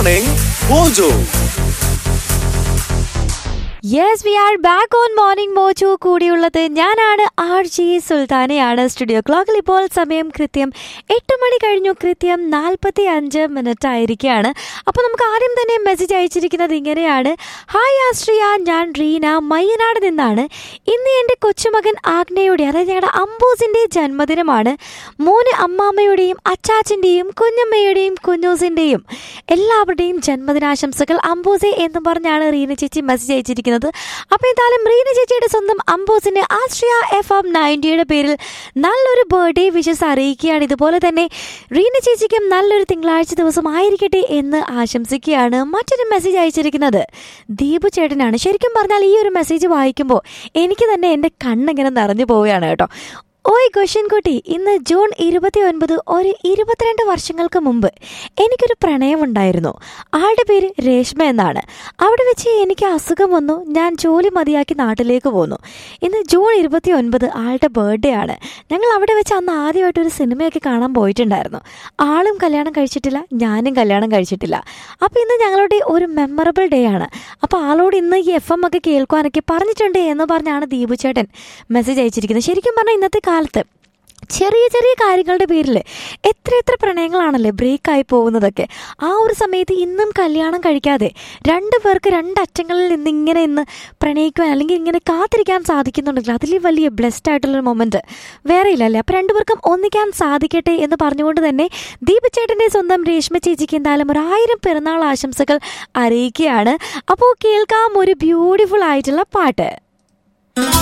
Morning Mojo. Yes we are back on morning mojo കൂടിയുള്ളത് ഞാനാണ് R G സുൽത്താനയാണ് studio ക്ലോക്കിൽ ഇപ്പോൾ സമയം കൃത്യം എട്ട് മണി കഴിഞ്ഞു കൃത്യം നാൽപ്പത്തി അഞ്ച് മിനിറ്റ് ആയിരിക്കുകയാണ് അപ്പോൾ നമുക്ക് ആദ്യം തന്നെ മെസ്സേജ് അയച്ചിരിക്കുന്നത് ഇങ്ങനെയാണ് ഹായ് ആശ്രിയ ഞാൻ റീന മയ്യനാട് നിന്നാണ് ഇന്ന് എൻ്റെ കൊച്ചുമകൻ ആഗ്നയുടെ അതായത് ഞങ്ങളുടെ അമ്പൂസിൻ്റെ ജന്മദിനമാണ് മൂന്ന് അമ്മാമ്മയുടെയും അച്ചാച്ചൻ്റെയും കുഞ്ഞമ്മയുടെയും കുഞ്ഞൂസിൻ്റെയും എല്ലാവരുടെയും ജന്മദിനാശംസകൾ അമ്പൂസെ എന്ന് പറഞ്ഞാണ് റീന ചേച്ചി മെസ്സേജ് അയച്ചിരിക്കുന്നത് അപ്പോൾ എന്തായാലും റീന ചേച്ചിയുടെ സ്വന്തം അംബോസിന് ആശ്രിയ എഫ് എം നയൻറ്റിയുടെ പേരിൽ നല്ലൊരു ബർത്ത്ഡേ വിഷസ് അറിയിക്കുകയാണ് ഇതുപോലെ തന്നെ റീന ചേച്ചിക്കും നല്ലൊരു തിങ്കളാഴ്ച ദിവസം ആയിരിക്കട്ടെ എന്ന് ആശംസിക്കുകയാണ് മറ്റൊരു മെസ്സേജ് അയച്ചിരിക്കുന്നത് ദീപു ചേട്ടനാണ് ശരിക്കും പറഞ്ഞാൽ ഈ ഒരു മെസ്സേജ് വായിക്കുമ്പോൾ എനിക്ക് തന്നെ എൻ്റെ കണ്ണിങ്ങനെ നിറഞ്ഞു പോവുകയാണ് കേട്ടോ ഓയ് കുട്ടി ഇന്ന് ജൂൺ ഇരുപത്തി ഒൻപത് ഒരു ഇരുപത്തിരണ്ട് വർഷങ്ങൾക്ക് മുമ്പ് എനിക്കൊരു പ്രണയമുണ്ടായിരുന്നു ആളുടെ പേര് രേഷ്മ എന്നാണ് അവിടെ വെച്ച് എനിക്ക് അസുഖം വന്നു ഞാൻ ജോലി മതിയാക്കി നാട്ടിലേക്ക് പോന്നു ഇന്ന് ജൂൺ ഇരുപത്തി ഒൻപത് ആളുടെ ബർത്ത്ഡേ ആണ് ഞങ്ങൾ അവിടെ വെച്ച് അന്ന് ആദ്യമായിട്ട് ഒരു സിനിമയൊക്കെ കാണാൻ പോയിട്ടുണ്ടായിരുന്നു ആളും കല്യാണം കഴിച്ചിട്ടില്ല ഞാനും കല്യാണം കഴിച്ചിട്ടില്ല അപ്പോൾ ഇന്ന് ഞങ്ങളുടെ ഒരു മെമ്മറബിൾ ഡേ ആണ് അപ്പോൾ ആളോട് ഇന്ന് ഈ എഫ് എം ഒക്കെ കേൾക്കുവാനൊക്കെ പറഞ്ഞിട്ടുണ്ട് എന്ന് പറഞ്ഞാണ് ദീപു ചേട്ടൻ മെസ്സേജ് അയച്ചിരിക്കുന്നത് ശരിക്കും പറഞ്ഞാൽ ഇന്നത്തെ കാലത്ത് ചെറിയ ചെറിയ കാര്യങ്ങളുടെ പേരിൽ എത്ര എത്ര പ്രണയങ്ങളാണല്ലേ ബ്രേക്കായി പോകുന്നതൊക്കെ ആ ഒരു സമയത്ത് ഇന്നും കല്യാണം കഴിക്കാതെ രണ്ട് പേർക്ക് രണ്ടറ്റങ്ങളിൽ നിന്ന് ഇങ്ങനെ ഇന്ന് പ്രണയിക്കുവാൻ അല്ലെങ്കിൽ ഇങ്ങനെ കാത്തിരിക്കാൻ സാധിക്കുന്നുണ്ടെങ്കിൽ അതിൽ വലിയ ബ്ലെസ്ഡ് ആയിട്ടുള്ളൊരു മൊമെൻറ്റ് വേറെ ഇല്ലല്ലേ അപ്പോൾ രണ്ടുപേർക്കും ഒന്നിക്കാൻ സാധിക്കട്ടെ എന്ന് പറഞ്ഞുകൊണ്ട് തന്നെ ദീപചേട്ടൻ്റെ സ്വന്തം രേഷ്മ ചേച്ചിക്ക് എന്തായാലും ഒരു ആയിരം പിറന്നാൾ ആശംസകൾ അറിയിക്കുകയാണ് അപ്പോൾ കേൾക്കാം ഒരു ബ്യൂട്ടിഫുൾ ആയിട്ടുള്ള പാട്ട്